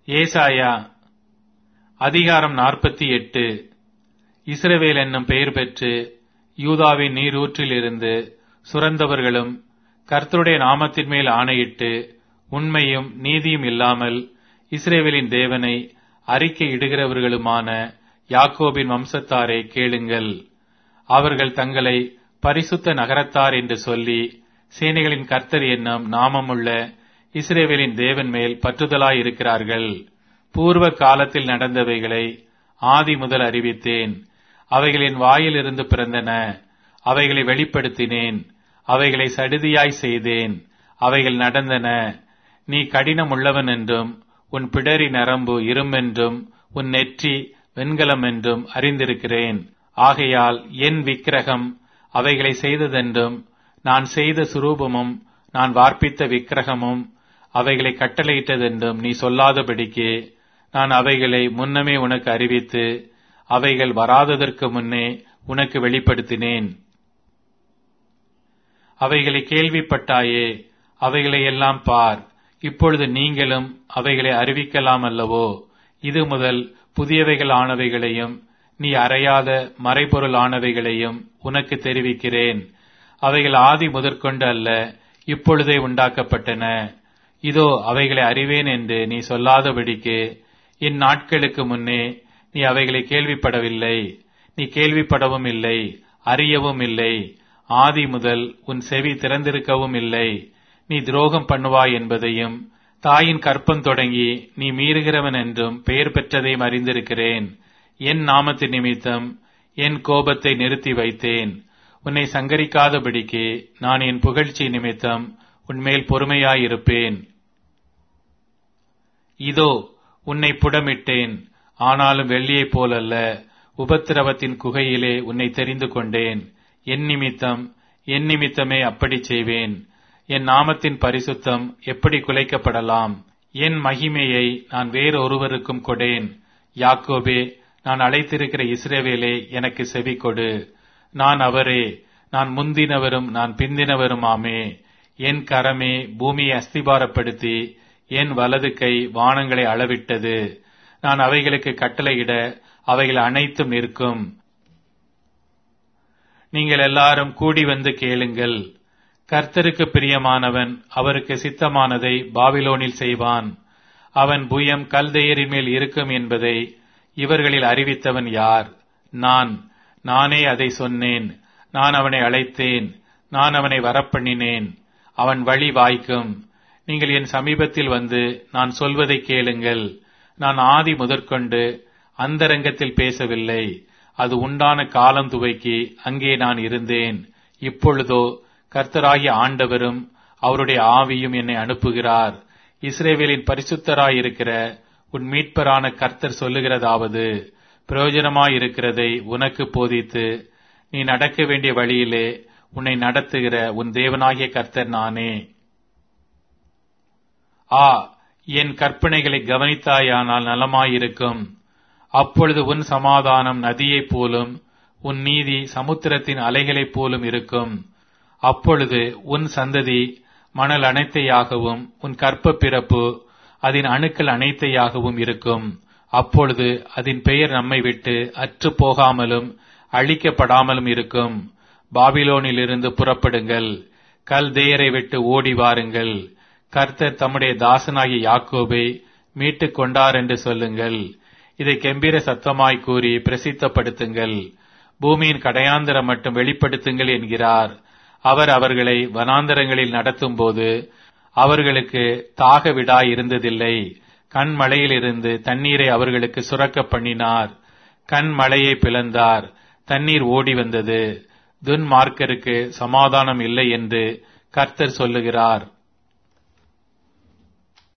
ஏசாயா அதிகாரம் நாற்பத்தி எட்டு இஸ்ரவேல் என்னும் பெயர் பெற்று யூதாவின் நீரூற்றிலிருந்து சுரந்தவர்களும் கர்த்தருடைய நாமத்தின் மேல் ஆணையிட்டு உண்மையும் நீதியும் இல்லாமல் இஸ்ரேவேலின் தேவனை அறிக்கை இடுகிறவர்களுமான யாக்கோபின் வம்சத்தாரை கேளுங்கள் அவர்கள் தங்களை பரிசுத்த நகரத்தார் என்று சொல்லி சேனைகளின் கர்த்தர் என்னும் நாமமுள்ள இஸ்ரேவேலின் தேவன் மேல் பற்றுதலாய் இருக்கிறார்கள் பூர்வ காலத்தில் நடந்தவைகளை ஆதி முதல் அறிவித்தேன் அவைகளின் வாயிலிருந்து பிறந்தன அவைகளை வெளிப்படுத்தினேன் அவைகளை சடுதியாய் செய்தேன் அவைகள் நடந்தன நீ கடினம் உள்ளவன் என்றும் உன் பிடரி நரம்பு இருமென்றும் உன் நெற்றி வெண்கலம் என்றும் அறிந்திருக்கிறேன் ஆகையால் என் விக்கிரகம் அவைகளை செய்ததென்றும் நான் செய்த சுரூபமும் நான் வார்ப்பித்த விக்கிரகமும் அவைகளை கட்டளையிட்டதென்றும் நீ சொல்லாதபடிக்கு நான் அவைகளை முன்னமே உனக்கு அறிவித்து அவைகள் வராததற்கு முன்னே உனக்கு வெளிப்படுத்தினேன் அவைகளை கேள்விப்பட்டாயே அவைகளை எல்லாம் பார் இப்பொழுது நீங்களும் அவைகளை அறிவிக்கலாம் அல்லவோ இது முதல் புதியவைகள் ஆனவைகளையும் நீ அறியாத மறைபொருள் ஆனவைகளையும் உனக்கு தெரிவிக்கிறேன் அவைகள் ஆதி முதற்கொண்டு அல்ல இப்பொழுதே உண்டாக்கப்பட்டன இதோ அவைகளை அறிவேன் என்று நீ சொல்லாதபடிக்கு இந்நாட்களுக்கு முன்னே நீ அவைகளை கேள்விப்படவில்லை நீ கேள்விப்படவும் இல்லை அறியவும் இல்லை ஆதி முதல் உன் செவி திறந்திருக்கவும் இல்லை நீ துரோகம் பண்ணுவாய் என்பதையும் தாயின் கற்பம் தொடங்கி நீ மீறுகிறவன் என்றும் பெயர் பெற்றதையும் அறிந்திருக்கிறேன் என் நாமத்தின் நிமித்தம் என் கோபத்தை நிறுத்தி வைத்தேன் உன்னை சங்கரிக்காதபடிக்கு நான் என் புகழ்ச்சி நிமித்தம் உன்மேல் பொறுமையாயிருப்பேன் இதோ உன்னை புடமிட்டேன் ஆனாலும் வெள்ளியைப் போலல்ல உபத்திரவத்தின் குகையிலே உன்னை தெரிந்து கொண்டேன் என் நிமித்தம் என் நிமித்தமே அப்படி செய்வேன் என் நாமத்தின் பரிசுத்தம் எப்படி குலைக்கப்படலாம் என் மகிமையை நான் வேறொருவருக்கும் கொடேன் யாக்கோபே நான் அழைத்திருக்கிற இஸ்ரேவேலே எனக்கு செவி கொடு நான் அவரே நான் முந்தினவரும் நான் பிந்தினவருமாமே என் கரமே பூமியை அஸ்திபாரப்படுத்தி என் வலது கை வானங்களை அளவிட்டது நான் அவைகளுக்கு கட்டளையிட அவைகள் அனைத்தும் நிற்கும் நீங்கள் எல்லாரும் கூடி வந்து கேளுங்கள் கர்த்தருக்கு பிரியமானவன் அவருக்கு சித்தமானதை பாபிலோனில் செய்வான் அவன் புயம் கல்தேயரின் மேல் இருக்கும் என்பதை இவர்களில் அறிவித்தவன் யார் நான் நானே அதை சொன்னேன் நான் அவனை அழைத்தேன் நான் அவனை வரப்பண்ணினேன் அவன் வழி வாய்க்கும் நீங்கள் என் சமீபத்தில் வந்து நான் சொல்வதை கேளுங்கள் நான் ஆதி முதற்கொண்டு அந்தரங்கத்தில் பேசவில்லை அது உண்டான காலம் துவைக்கி அங்கே நான் இருந்தேன் இப்பொழுதோ கர்த்தராகிய ஆண்டவரும் அவருடைய ஆவியும் என்னை அனுப்புகிறார் இஸ்ரேவேலின் பரிசுத்தராயிருக்கிற உன் மீட்பரான கர்த்தர் சொல்லுகிறதாவது பிரயோஜனமாயிருக்கிறதை உனக்கு போதித்து நீ நடக்க வேண்டிய வழியிலே உன்னை நடத்துகிற உன் தேவனாகிய கர்த்தர் நானே ஆ என் கற்பனைகளை கவனித்தாயானால் நலமாயிருக்கும் அப்பொழுது உன் சமாதானம் நதியைப் போலும் உன் நீதி சமுத்திரத்தின் அலைகளைப் போலும் இருக்கும் அப்பொழுது உன் சந்ததி மணல் அனைத்தையாகவும் உன் கற்ப பிறப்பு அதன் அணுக்கள் அனைத்தையாகவும் இருக்கும் அப்பொழுது அதன் பெயர் நம்மை விட்டு அற்று போகாமலும் அழிக்கப்படாமலும் இருக்கும் பாபிலோனிலிருந்து புறப்படுங்கள் கல்தேயரை விட்டு ஓடி வாருங்கள் கர்த்தர் தம்முடைய தாசனாகிய யாக்கோபை மீட்டுக் கொண்டார் என்று சொல்லுங்கள் இதை கெம்பீர சத்தமாய் கூறி பிரசித்தப்படுத்துங்கள் பூமியின் கடையாந்தரம் மட்டும் வெளிப்படுத்துங்கள் என்கிறார் அவர் அவர்களை வனாந்தரங்களில் நடத்தும் போது அவர்களுக்கு தாக விடாய் இருந்ததில்லை கண்மலையிலிருந்து தண்ணீரை அவர்களுக்கு சுரக்க பண்ணினார் கண்மலையை பிளந்தார் தண்ணீர் ஓடி வந்தது துன்மார்க்கருக்கு சமாதானம் இல்லை என்று கர்த்தர் சொல்லுகிறார்